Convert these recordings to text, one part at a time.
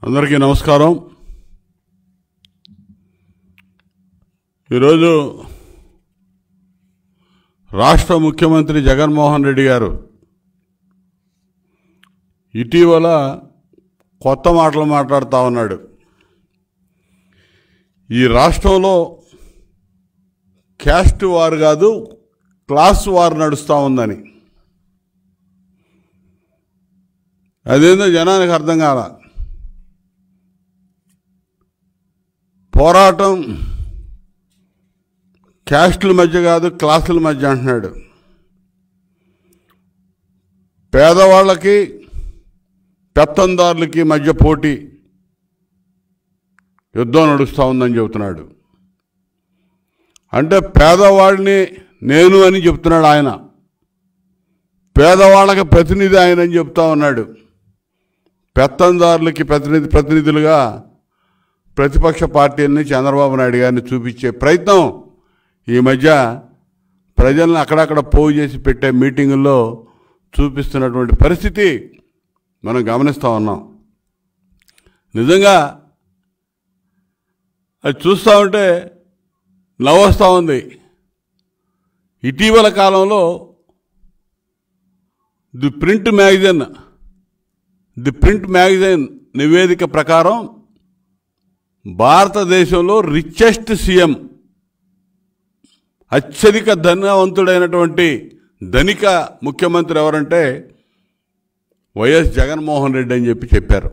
అందరికీ నమస్కారం ఈరోజు రాష్ట్ర ముఖ్యమంత్రి జగన్మోహన్ రెడ్డి గారు ఇటీవల కొత్త మాటలు మాట్లాడుతూ ఉన్నాడు ఈ రాష్ట్రంలో క్యాస్ట్ వార్ కాదు క్లాస్ వార్ నడుస్తూ ఉందని అదేందో జనానికి అర్థం కాల పోరాటం క్యాస్టుల మధ్య కాదు క్లాసుల మధ్య అంటున్నాడు పేదవాళ్ళకి పెత్తందారులకి మధ్య పోటీ యుద్ధం నడుస్తూ ఉందని చెబుతున్నాడు అంటే పేదవాడిని నేను అని చెప్తున్నాడు ఆయన పేదవాళ్ళకి ప్రతినిధి ఆయన అని చెప్తా ఉన్నాడు పెత్తందారులకి ప్రతినిధి ప్రతినిధులుగా ప్రతిపక్ష పార్టీలని చంద్రబాబు నాయుడు గారిని చూపించే ప్రయత్నం ఈ మధ్య ప్రజలను అక్కడక్కడ పోగు చేసి పెట్టే మీటింగుల్లో చూపిస్తున్నటువంటి పరిస్థితి మనం గమనిస్తూ ఉన్నాం నిజంగా అది చూస్తూ ఉంటే నవ్వొస్తూ ఉంది ఇటీవల కాలంలో the Print magazine the Print magazine నివేదిక ప్రకారం భారతదేశంలో రిచెస్ట్ సీఎం అత్యధిక ధనవంతుడైనటువంటి ధనిక ముఖ్యమంత్రి ఎవరంటే వైఎస్ జగన్మోహన్ రెడ్డి అని చెప్పి చెప్పారు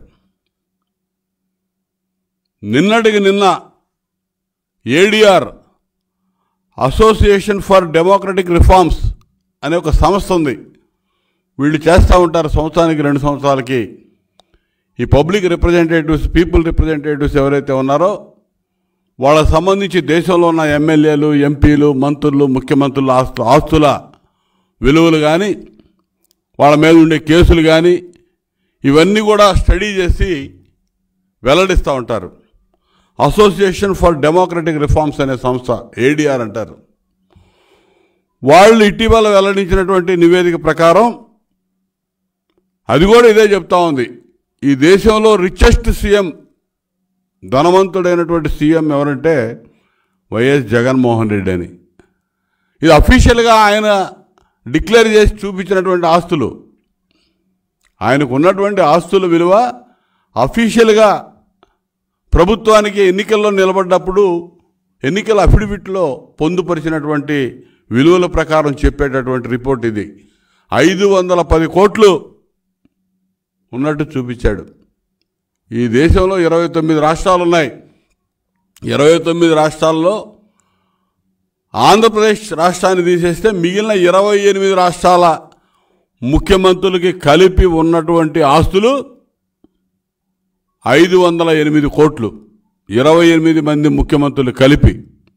నిన్నటికి నిన్న ADR Association for Democratic Reforms అనే ఒక సంస్థ ఉంది వీళ్ళు చేస్తూ ఉంటారు సంవత్సరానికి రెండు సంవత్సరాలకి ఈ పబ్లిక్ రిప్రజెంటేటివ్స్ పీపుల్ రిప్రజెంటేటివ్స్ ఎవరైతే ఉన్నారో వాళ్ళకు సంబంధించి దేశంలో ఉన్న ఎమ్మెల్యేలు ఎంపీలు మంత్రులు ముఖ్యమంత్రుల ఆస్తు ఆస్తుల విలువలు కానీ వాళ్ళ మీద ఉండే కేసులు కానీ ఇవన్నీ కూడా స్టడీ చేసి వెల్లడిస్తూ ఉంటారు అసోసియేషన్ ఫర్ డెమోక్రటిక్ రిఫార్మ్స్ అనే సంస్థ ఏడిఆర్ అంటారు వాళ్ళు ఇటీవల వెల్లడించినటువంటి నివేదిక ప్రకారం అది కూడా ఇదే చెప్తా ఉంది ఈ దేశంలో రిచెస్ట్ సీఎం ధనవంతుడైనటువంటి సీఎం ఎవరంటే వైఎస్ జగన్మోహన్ రెడ్డి అని ఇది అఫీషియల్గా ఆయన డిక్లేర్ చేసి చూపించినటువంటి ఆస్తులు ఆయనకు ఉన్నటువంటి ఆస్తుల విలువ అఫీషియల్గా ప్రభుత్వానికి ఎన్నికల్లో నిలబడ్డప్పుడు ఎన్నికల అఫిడవిట్లో పొందుపరిచినటువంటి విలువల ప్రకారం చెప్పేటటువంటి రిపోర్ట్ ఇది ఐదు వందల పది కోట్లు ఉన్నట్టు చూపించాడు ఈ దేశంలో ఇరవై తొమ్మిది రాష్ట్రాలు ఉన్నాయి ఇరవై తొమ్మిది రాష్ట్రాల్లో ఆంధ్రప్రదేశ్ రాష్ట్రాన్ని తీసేస్తే మిగిలిన ఇరవై ఎనిమిది రాష్ట్రాల ముఖ్యమంత్రులకి కలిపి ఉన్నటువంటి ఆస్తులు ఐదు వందల ఎనిమిది కోట్లు ఇరవై ఎనిమిది మంది ముఖ్యమంత్రులు కలిపి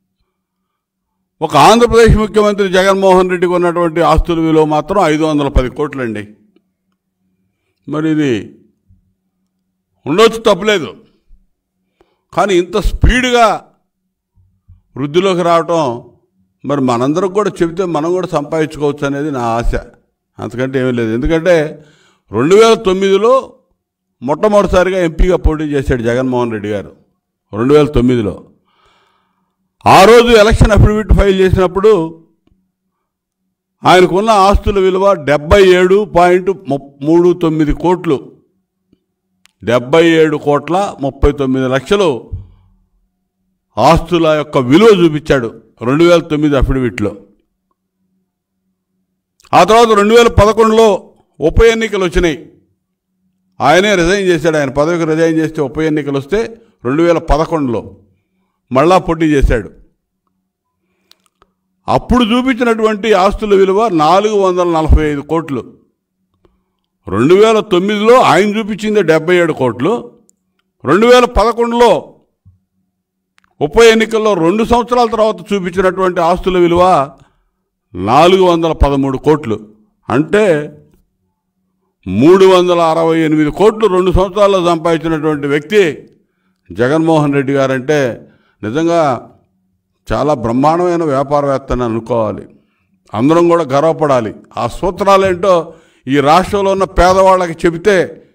ఒక ఆంధ్రప్రదేశ్ ముఖ్యమంత్రి జగన్మోహన్ రెడ్డికి ఉన్నటువంటి ఆస్తుల విలువ మాత్రం ఐదు వందల పది కోట్లండి మరి ఇది ఉండొచ్చు తప్పలేదు కానీ ఇంత స్పీడ్గా వృద్ధిలోకి రావటం మరి మనందరం కూడా చెబితే మనం కూడా సంపాదించుకోవచ్చు అనేది నా ఆశ అంతకంటే ఏమీ లేదు ఎందుకంటే రెండు వేల తొమ్మిదిలో మొట్టమొదటిసారిగా ఎంపీగా పోటీ చేశాడు జగన్మోహన్ రెడ్డి గారు రెండు వేల తొమ్మిదిలో ఆ రోజు ఎలక్షన్ అఫిడవిట్ ఫైల్ చేసినప్పుడు ఆయనకున్న ఆస్తుల విలువ డెబ్బై ఏడు పాయింట్ మూడు తొమ్మిది కోట్లు డెబ్బై ఏడు కోట్ల ముప్పై తొమ్మిది లక్షలు ఆస్తుల యొక్క విలువ చూపించాడు రెండు వేల తొమ్మిది అఫిడవిట్లో ఆ తర్వాత రెండు వేల పదకొండులో ఉప ఎన్నికలు వచ్చినాయి ఆయనే రిజైన్ చేశాడు ఆయన పదవికి రిజైన్ చేస్తే ఉప ఎన్నికలు వస్తే రెండు వేల పదకొండులో మళ్ళా పోటీ చేశాడు అప్పుడు చూపించినటువంటి ఆస్తుల విలువ నాలుగు వందల నలభై ఐదు కోట్లు రెండు వేల తొమ్మిదిలో ఆయన చూపించింది డెబ్బై ఏడు కోట్లు రెండు వేల పదకొండులో ఉప ఎన్నికల్లో రెండు సంవత్సరాల తర్వాత చూపించినటువంటి ఆస్తుల విలువ నాలుగు వందల పదమూడు కోట్లు అంటే మూడు వందల అరవై ఎనిమిది కోట్లు రెండు సంవత్సరాల్లో సంపాదించినటువంటి వ్యక్తి జగన్మోహన్ రెడ్డి గారంటే నిజంగా చాలా బ్రహ్మాండమైన వ్యాపారవేత్త అని అనుకోవాలి అందరం కూడా గర్వపడాలి ఆ సూత్రాలేంటో ఈ రాష్ట్రంలో ఉన్న పేదవాళ్ళకి చెబితే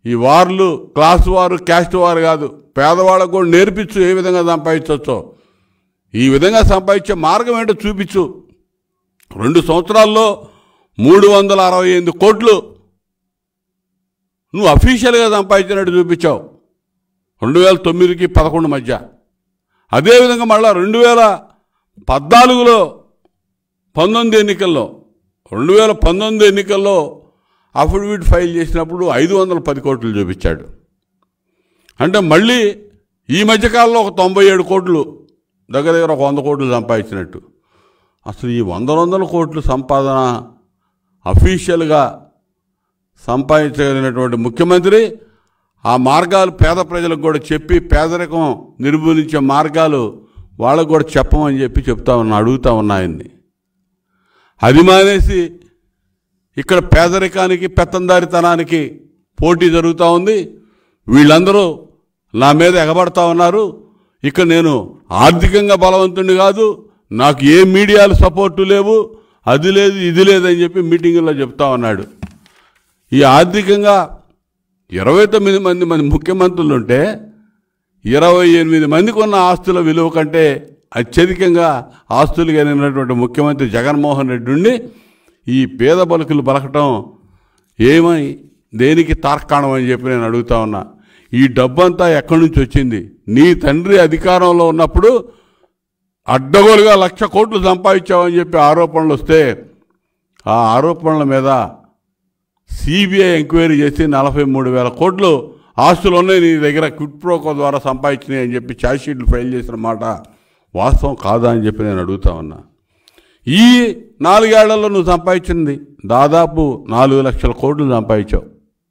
ఈ వార్లు క్లాస్ వారు క్యాస్ట్ వారు కాదు పేదవాళ్ళకు కూడా నేర్పించు ఏ విధంగా సంపాదించవచ్చో ఈ విధంగా సంపాదించే మార్గం ఏంటో చూపించు రెండు సంవత్సరాల్లో మూడు వందల అరవై ఎనిమిది కోట్లు నువ్వు అఫీషియల్గా సంపాదించినట్టు చూపించావు రెండు వేల తొమ్మిదికి పదకొండు మధ్య అదేవిధంగా మళ్ళా రెండు వేల పద్నాలుగులో పంతొమ్మిది ఎన్నికల్లో రెండు వేల పంతొమ్మిది ఎన్నికల్లో అఫిడవిట్ ఫైల్ చేసినప్పుడు ఐదు వందల పది కోట్లు చూపించాడు అంటే మళ్ళీ ఈ మధ్యకాలంలో ఒక తొంభై ఏడు కోట్లు దగ్గర దగ్గర ఒక వంద కోట్లు సంపాదించినట్టు అసలు ఈ వంద వందల కోట్లు సంపాదన అఫీషియల్గా సంపాదించగలిగినటువంటి ముఖ్యమంత్రి ఆ మార్గాలు పేద ప్రజలకు కూడా చెప్పి పేదరికం నిర్మూలించే మార్గాలు వాళ్ళకు కూడా చెప్పమని చెప్పి చెప్తా ఉన్నా అడుగుతా ఉన్నా ఆయన్ని అది మానేసి ఇక్కడ పేదరికానికి పెత్తందారితనానికి పోటీ జరుగుతూ ఉంది వీళ్ళందరూ నా మీద ఎగబడతా ఉన్నారు ఇక్కడ నేను ఆర్థికంగా బలవంతుడిని కాదు నాకు ఏ మీడియాలు సపోర్టు లేవు అది లేదు ఇది లేదని చెప్పి మీటింగుల్లో చెప్తా ఉన్నాడు ఈ ఆర్థికంగా ఇరవై తొమ్మిది మంది మంది ముఖ్యమంత్రులు ఉంటే ఇరవై ఎనిమిది మందికి ఉన్న ఆస్తుల విలువ కంటే అత్యధికంగా ఆస్తులు కలిగినటువంటి ముఖ్యమంత్రి జగన్మోహన్ రెడ్డి ఉండి ఈ పేద బలుకులు బలకటం ఏమై దేనికి తార్కాణం అని చెప్పి నేను అడుగుతా ఉన్నా ఈ డబ్బంతా ఎక్కడి నుంచి వచ్చింది నీ తండ్రి అధికారంలో ఉన్నప్పుడు అడ్డగోలుగా లక్ష కోట్లు సంపాదించావని చెప్పి ఆరోపణలు వస్తే ఆ ఆరోపణల మీద సిబిఐ ఎంక్వైరీ చేసి నలభై మూడు వేల కోట్లు ఆస్తులు ఉన్నాయి నీ దగ్గర క్విట్ ప్రోకో ద్వారా సంపాదించినాయి అని చెప్పి ఛార్జ్ షీట్లు ఫైల్ చేసిన మాట వాస్తవం కాదా అని చెప్పి నేను అడుగుతా ఉన్నా ఈ నాలుగేళ్లలో నువ్వు సంపాదించింది దాదాపు నాలుగు లక్షల కోట్లు సంపాదించావు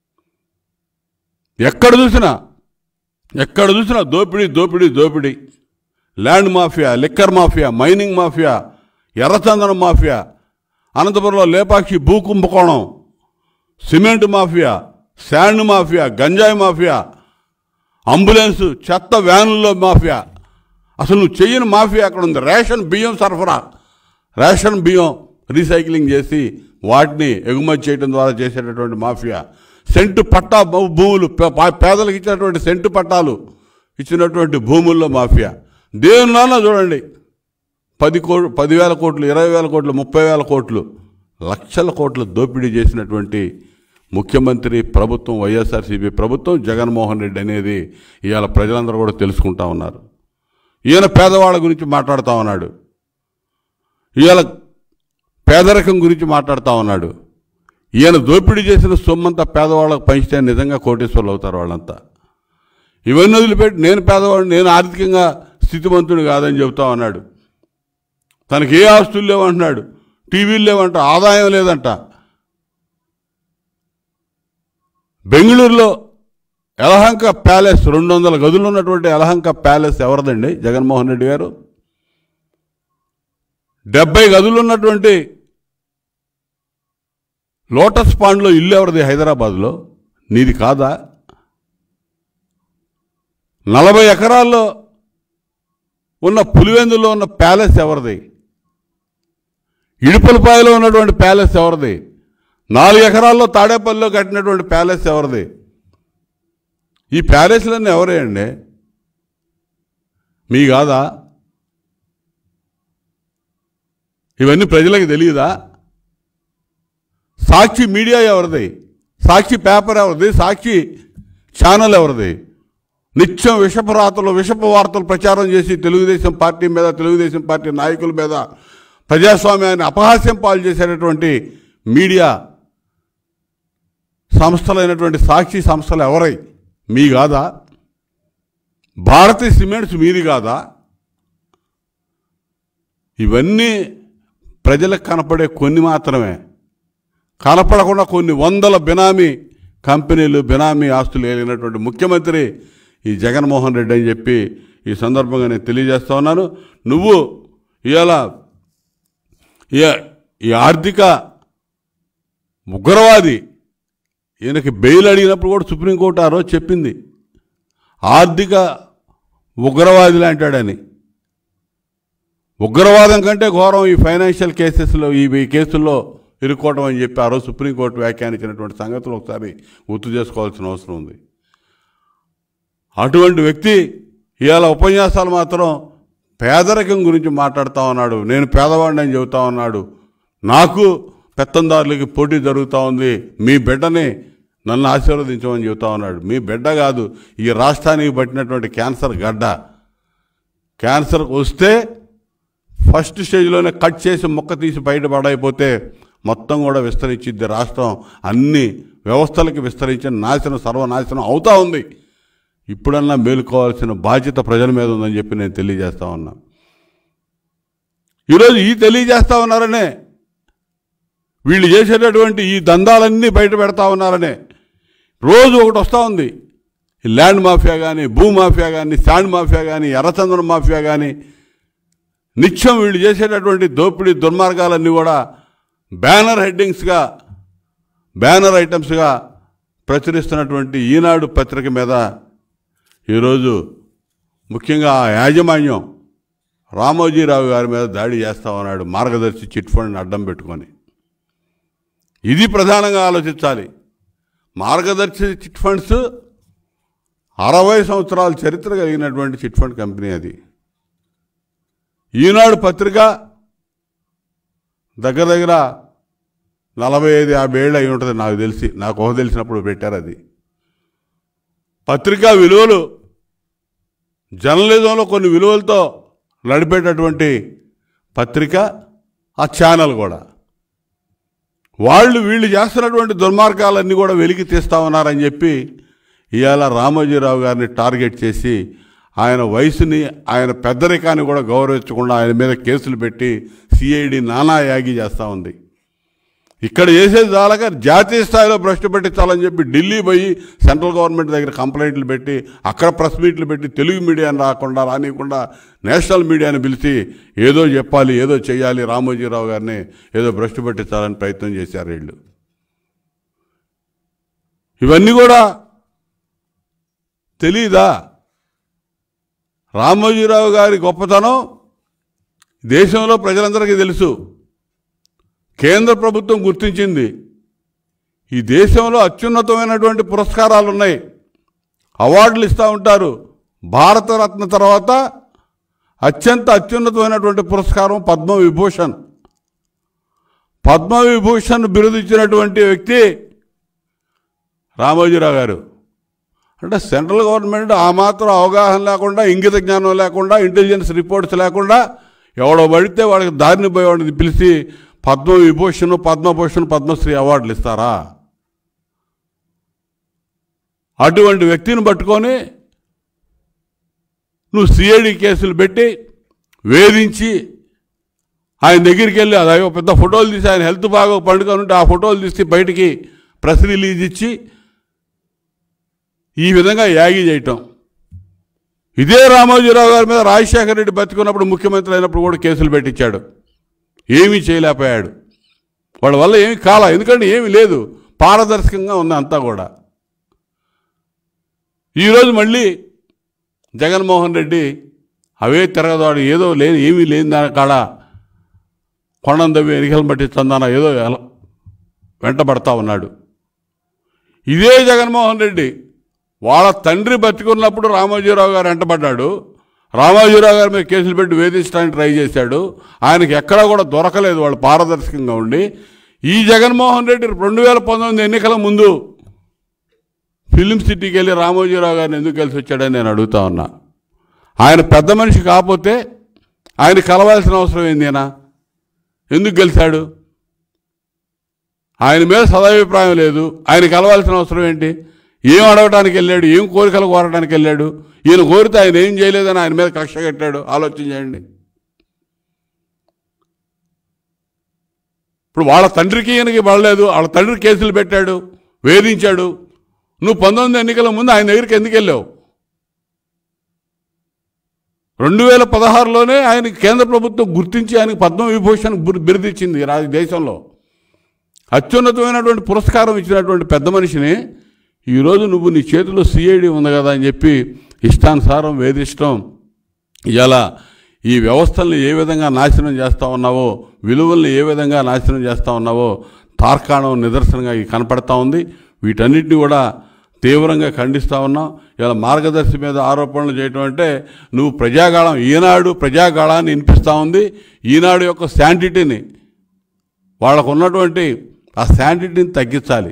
ఎక్కడ చూసినా ఎక్కడ చూసినా దోపిడీ దోపిడీ దోపిడీ land mafia liquor mafia mining mafia ఎర్రచందనం మాఫియా అనంతపురంలో లేపాక్షి భూ కుంభకోణం సిమెంట్ మాఫియా శాండ్ మాఫియా గంజాయి మాఫియా అంబులెన్స్ చెత్త వ్యానుల్లో మాఫియా అసలు నువ్వు చెయ్యని మాఫియా అక్కడ ఉంది రేషన్ బియ్యం సరఫరా రేషన్ బియ్యం రీసైక్లింగ్ చేసి వాటిని ఎగుమతి చేయడం ద్వారా చేసేటటువంటి మాఫియా సెంటు పట్టా భూ- భూములు పే- పా- పేదలకు ఇచ్చినటువంటి సెంటు పట్టాలు ఇచ్చినటువంటి భూముల్లో మాఫియా దేవునిలోనా చూడండి పది కో పదివేల కోట్లు ఇరవై వేల కోట్లు ముప్పై వేల కోట్లు లక్షల కోట్ల దోపిడీ చేసినటువంటి ముఖ్యమంత్రి ప్రభుత్వం వైఎస్ఆర్సీపీ ప్రభుత్వం జగన్మోహన్ రెడ్డి అనేది ఇవాళ ప్రజలందరూ కూడా తెలుసుకుంటా ఉన్నారు ఈయన పేదవాళ్ళ గురించి మాట్లాడుతూ ఉన్నాడు ఇవాళ పేదరికం గురించి మాట్లాడుతూ ఉన్నాడు ఈయన దోపిడీ చేసిన సొమ్మంతా పేదవాళ్ళకు పంచితే నిజంగా కోటేశ్వర్లు అవుతారు వాళ్ళంతా ఇవన్నీ వదిలిపెట్టి నేను పేదవాడిని నేను ఆర్థికంగా స్థితిమంతుడు కాదని చెబుతా ఉన్నాడు తనకి ఏ ఆస్తులు లేవంటున్నాడు టీవీలు లేవంట ఆదాయం లేదంట బెంగళూరులో యలహంక ప్యాలెస్ రెండు వందల గదులు ఉన్నటువంటి యలహంక ప్యాలెస్ ఎవరిదండి జగన్మోహన్ రెడ్డి గారు డెబ్బై గదులు ఉన్నటువంటి లోటస్ పాండ్లో ఇల్లు ఎవరిది హైదరాబాద్లో నీది కాదా నలభై ఎకరాల్లో ఉన్న పులివెందులో ఉన్న ప్యాలెస్ ఎవరిది ఇడుపులపాయలో ఉన్నటువంటి ప్యాలెస్ ఎవరిది నాలుగు ఎకరాల్లో తాడేపల్లిలో కట్టినటువంటి ప్యాలెస్ ఎవరిది ఈ ప్యాలెస్లన్నీ ఎవరే అండి మీ కాదా ఇవన్నీ ప్రజలకు తెలియదా సాక్షి మీడియా ఎవరిది సాక్షి పేపర్ ఎవరిది సాక్షి ఛానల్ ఎవరిది నిత్యం విషపు రాతలు విషపు వార్తలు ప్రచారం చేసి తెలుగుదేశం పార్టీ మీద తెలుగుదేశం పార్టీ నాయకుల మీద ప్రజాస్వామ్యాన్ని అపహాస్యం పాలు చేసేటటువంటి మీడియా సంస్థలైనటువంటి సాక్షి సంస్థలు ఎవరై మీ కాదా భారతీయ సిమెంట్స్ మీది కాదా ఇవన్నీ ప్రజలకు కనపడే కొన్ని మాత్రమే కనపడకుండా కొన్ని వందల బినామీ కంపెనీలు బినామీ ఆస్తులు ఏలినటువంటి ముఖ్యమంత్రి ఈ జగన్మోహన్ రెడ్డి అని చెప్పి ఈ సందర్భంగా నేను తెలియజేస్తా ఉన్నాను నువ్వు ఇవాళ ఈ- ఈ ఆర్థిక ఉగ్రవాది ఈయనకి బెయిల్ అడిగినప్పుడు కూడా సుప్రీంకోర్టు ఆ రోజు చెప్పింది ఆర్థిక ఉగ్రవాది లాంటాడని ఉగ్రవాదం కంటే ఘోరం ఈ ఫైనాన్షియల్ కేసెస్లో ఈ ఈ కేసుల్లో ఇరుక్కోవటం అని చెప్పి ఆ రోజు సుప్రీంకోర్టు వ్యాఖ్యానించినటువంటి సంగతులు ఒకసారి గుర్తు చేసుకోవాల్సిన అవసరం ఉంది అటువంటి వ్యక్తి ఇవాళ ఉపన్యాసాలు మాత్రం పేదరికం గురించి మాట్లాడుతూ ఉన్నాడు నేను పేదవాడిని అని చెబుతా ఉన్నాడు నాకు పెత్తందారులకి పోటీ జరుగుతూ ఉంది మీ బిడ్డని నన్ను ఆశీర్వదించమని చెబుతా ఉన్నాడు మీ బిడ్డ కాదు ఈ రాష్ట్రానికి పట్టినటువంటి క్యాన్సర్ గడ్డ క్యాన్సర్ వస్తే ఫస్ట్ స్టేజ్లోనే కట్ చేసి మొక్క తీసి బయట పడైపోతే మొత్తం కూడా విస్తరించిద్ది రాష్ట్రం అన్ని వ్యవస్థలకి విస్తరించి నాశనం సర్వనాశనం అవుతా ఉంది ఇప్పుడన్నా మేలుకోవాల్సిన బాధ్యత ప్రజల మీద ఉందని చెప్పి నేను తెలియజేస్తా ఉన్నా ఈరోజు ఈ తెలియజేస్తా ఉన్నారనే వీళ్ళు చేసేటటువంటి ఈ దందాలన్నీ బయట పెడతా ఉన్నారనే రోజు ఒకటి వస్తూ ఉంది ఈ ల్యాండ్ మాఫియా కానీ భూ మాఫియా కానీ శాండ్ మాఫియా కానీ ఎర్రచందనం మాఫియా కానీ నిత్యం వీళ్ళు చేసేటటువంటి దోపిడీ దుర్మార్గాలన్నీ కూడా బ్యానర్ హెడ్డింగ్స్గా బ్యానర్ ఐటమ్స్గా ప్రచురిస్తున్నటువంటి ఈనాడు పత్రిక మీద ఈరోజు ముఖ్యంగా ఆ యాజమాన్యం రామోజీరావు గారి మీద దాడి చేస్తా ఉన్నాడు మార్గదర్శి చిట్ ఫండ్ అడ్డం పెట్టుకొని ఇది ప్రధానంగా ఆలోచించాలి మార్గదర్శి చిట్ ఫండ్స్ అరవై సంవత్సరాల చరిత్ర కలిగినటువంటి చిట్ ఫండ్ కంపెనీ అది ఈనాడు పత్రిక దగ్గర దగ్గర నలభై ఐదు యాభై ఏళ్ళు అయి ఉంటుంది నాకు తెలిసి నాకు ఊహ తెలిసినప్పుడు పెట్టారు అది పత్రికా విలువలు జర్నలిజంలో కొన్ని విలువలతో నడిపేటటువంటి పత్రిక ఆ ఛానల్ కూడా వాళ్ళు వీళ్ళు చేస్తున్నటువంటి దుర్మార్గాలన్నీ కూడా వెలికి తీస్తా ఉన్నారని చెప్పి ఇవాళ రామోజీరావు గారిని టార్గెట్ చేసి ఆయన వయసుని ఆయన పెద్దరికాన్ని కూడా గౌరవించకుండా ఆయన మీద కేసులు పెట్టి సిఐడి నానా యాగి చేస్తూ ఉంది ఇక్కడ చేసేది చాలక జాతీయ స్థాయిలో భ్రష్టు పెట్టించాలని చెప్పి ఢిల్లీ పోయి సెంట్రల్ గవర్నమెంట్ దగ్గర కంప్లైంట్లు పెట్టి అక్కడ ప్రెస్ మీట్లు పెట్టి తెలుగు మీడియాని రాకుండా రానియకుండా నేషనల్ మీడియాని పిలిచి ఏదో చెప్పాలి ఏదో చేయాలి రామోజీరావు గారిని ఏదో భ్రష్టు పట్టించాలని ప్రయత్నం చేశారు వీళ్ళు ఇవన్నీ కూడా తెలీదా రామోజీరావు గారి గొప్పతనం దేశంలో ప్రజలందరికీ తెలుసు కేంద్ర ప్రభుత్వం గుర్తించింది ఈ దేశంలో అత్యున్నతమైనటువంటి పురస్కారాలు ఉన్నాయి అవార్డులు ఇస్తూ ఉంటారు భారతరత్న తర్వాత అత్యంత అత్యున్నతమైనటువంటి పురస్కారం పద్మవిభూషణ్ పద్మవిభూషణ్ బిరుదు ఇచ్చినటువంటి వ్యక్తి రామోజీరావు గారు అంటే సెంట్రల్ గవర్నమెంట్ ఆ మాత్రం అవగాహన లేకుండా ఇంగిత జ్ఞానం లేకుండా ఇంటెలిజెన్స్ రిపోర్ట్స్ లేకుండా ఎవడో పడితే వాడికి దారిని పోయేవాడిని పిలిచి పద్మ విభూషణ్ పద్మభూషణ్ పద్మశ్రీ అవార్డులు ఇస్తారా అటువంటి వ్యక్తిని పట్టుకొని నువ్వు సిఐడి కేసులు పెట్టి వేధించి ఆయన దగ్గరికి వెళ్ళి అదే పెద్ద ఫోటోలు తీసి ఆయన హెల్త్ బాగా పండుకొని ఉంటే ఆ ఫోటోలు తీసి బయటికి ప్రెస్ రిలీజ్ ఇచ్చి ఈ విధంగా యాగి చేయటం ఇదే రామోజీరావు గారి మీద రాజశేఖర రెడ్డి బతికున్నప్పుడు ముఖ్యమంత్రి అయినప్పుడు కూడా కేసులు పెట్టించాడు ఏమీ చేయలేకపోయాడు వాళ్ళ వల్ల ఏమి కాల ఎందుకంటే ఏమీ లేదు పారదర్శకంగా ఉంది అంతా కూడా ఈరోజు మళ్ళీ జగన్మోహన్ రెడ్డి అవే తిరగదాడు ఏదో లేదు ఏమీ లేని దాని కాడ కొండం దవ్వి ఎనికలు బట్టి చందాన ఏదో ఎల- వెంటబడతా ఉన్నాడు ఇదే జగన్మోహన్ రెడ్డి వాళ్ళ తండ్రి బతికున్నప్పుడు రామోజీరావు గారు వెంటబడ్డాడు రామోజీరావు గారి మీద కేసులు పెట్టి వేధించడానికి ట్రై చేశాడు ఆయనకి ఎక్కడా కూడా దొరకలేదు వాళ్ళు పారదర్శకంగా ఉండి ఈ జగన్మోహన్ రెడ్డి రెండు వేల పంతొమ్మిది ఎన్నికల ముందు ఫిలిం సిటీకి వెళ్ళి రామోజీరావు గారిని ఎందుకు కలిసి వచ్చాడని నేను అడుగుతా ఉన్నా ఆయన పెద్ద మనిషి కాకపోతే ఆయన కలవాల్సిన అవసరం ఏందేనా ఎందుకు గెలిచాడు ఆయన మీద సదాభిప్రాయం లేదు ఆయన కలవాల్సిన అవసరం ఏంటి ఏం అడగడానికి వెళ్ళాడు ఏం కోరికలు కోరడానికి వెళ్ళాడు ఈయన కోరితే ఆయన ఏం చేయలేదని ఆయన మీద కక్ష కట్టాడు ఆలోచన చేయండి ఇప్పుడు వాళ్ళ తండ్రికి ఈయనకి పడలేదు వాళ్ళ తండ్రి కేసులు పెట్టాడు వేధించాడు నువ్వు పంతొమ్మిది ఎన్నికల ముందు ఆయన దగ్గరికి ఎందుకు వెళ్ళావు రెండు వేల పదహారులోనే ఆయనకి కేంద్ర ప్రభుత్వం గుర్తించి ఆయనకి పద్మవిభూషణ్ బిరు- బిరుదిచ్చింది రా దేశంలో అత్యున్నతమైనటువంటి పురస్కారం ఇచ్చినటువంటి పెద్ద మనిషిని ఈరోజు నువ్వు నీ చేతిలో సిఐడి ఉంది కదా అని చెప్పి ఇష్టానుసారం వేధించడం ఇలా ఈ వ్యవస్థల్ని ఏ విధంగా నాశనం చేస్తూ ఉన్నావో విలువల్ని ఏ విధంగా నాశనం చేస్తూ ఉన్నావో తార్కాణం నిదర్శనంగా ఈ కనపడతా ఉంది వీటన్నిటిని కూడా తీవ్రంగా ఖండిస్తూ ఉన్నాం ఇలా మార్గదర్శి మీద ఆరోపణలు చేయటం అంటే నువ్వు ప్రజాగాళం ఈనాడు ప్రజాగాళాన్ని వినిపిస్తూ ఉంది ఈనాడు యొక్క శాంటిటీని వాళ్ళకు ఉన్నటువంటి ఆ శాంటిటీని తగ్గించాలి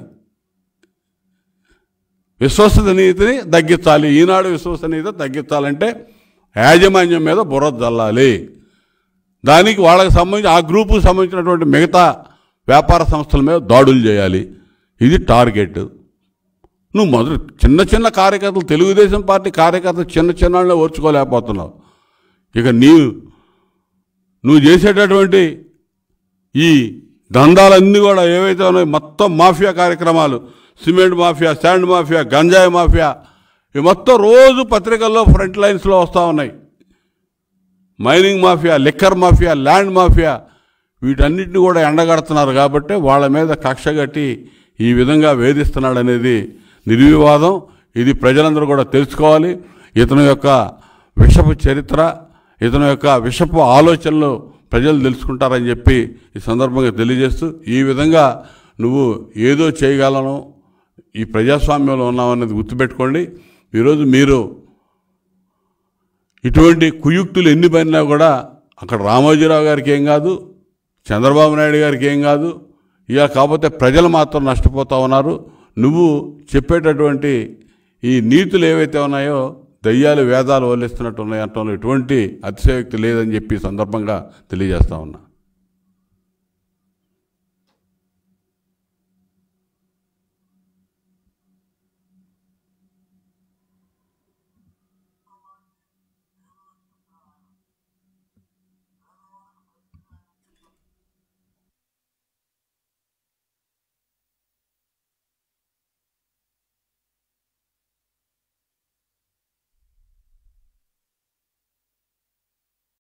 విశ్వసనీయతని తగ్గించాలి ఈనాడు విశ్వసనీయత తగ్గించాలంటే యాజమాన్యం మీద బుర్ర జల్లాలి దానికి వాళ్ళకి సంబంధించి ఆ గ్రూపుకు సంబంధించినటువంటి మిగతా వ్యాపార సంస్థల మీద దాడులు చేయాలి ఇది టార్గెట్ నువ్వు మొదలు చిన్న చిన్న కార్యకర్తలు తెలుగుదేశం పార్టీ కార్యకర్తలు చిన్న చిన్న వాళ్ళనే ఓర్చుకోలేకపోతున్నావు ఇక నీవు నువ్వు చేసేటటువంటి ఈ దందాలన్నీ కూడా ఏవైతే ఉన్నాయో మొత్తం మాఫియా కార్యక్రమాలు సిమెంట్ మాఫియా శాండ్ మాఫియా గంజాయి మాఫియా ఇవి మొత్తం రోజు పత్రికల్లో ఫ్రంట్ లైన్స్లో వస్తూ ఉన్నాయి mining mafia liquor mafia land mafia వీటన్నిటిని కూడా ఎండగడుతున్నారు కాబట్టి వాళ్ళ మీద కక్ష కట్టి ఈ విధంగా వేధిస్తున్నాడు అనేది నిర్వివాదం ఇది ప్రజలందరూ కూడా తెలుసుకోవాలి ఇతని యొక్క విషపు చరిత్ర ఇతని యొక్క విషపు ఆలోచనలు ప్రజలు తెలుసుకుంటారని చెప్పి ఈ సందర్భంగా తెలియజేస్తూ ఈ విధంగా నువ్వు ఏదో చేయగలను ఈ ప్రజాస్వామ్యంలో ఉన్నామన్నది గుర్తుపెట్టుకోండి ఈరోజు మీరు ఇటువంటి కుయుక్తులు ఎన్ని పడినా కూడా అక్కడ రామోజీరావు గారికి ఏం కాదు చంద్రబాబు నాయుడు గారికి ఏం కాదు ఇక కాకపోతే ప్రజలు మాత్రం నష్టపోతూ ఉన్నారు నువ్వు చెప్పేటటువంటి ఈ నీతులు ఏవైతే ఉన్నాయో దయ్యాలు వేదాలు వల్లిస్తున్నట్టు ఉన్నాయి అంటంలో ఎటువంటి అతిశయోక్తి లేదని చెప్పి ఈ సందర్భంగా తెలియజేస్తా ఉన్నా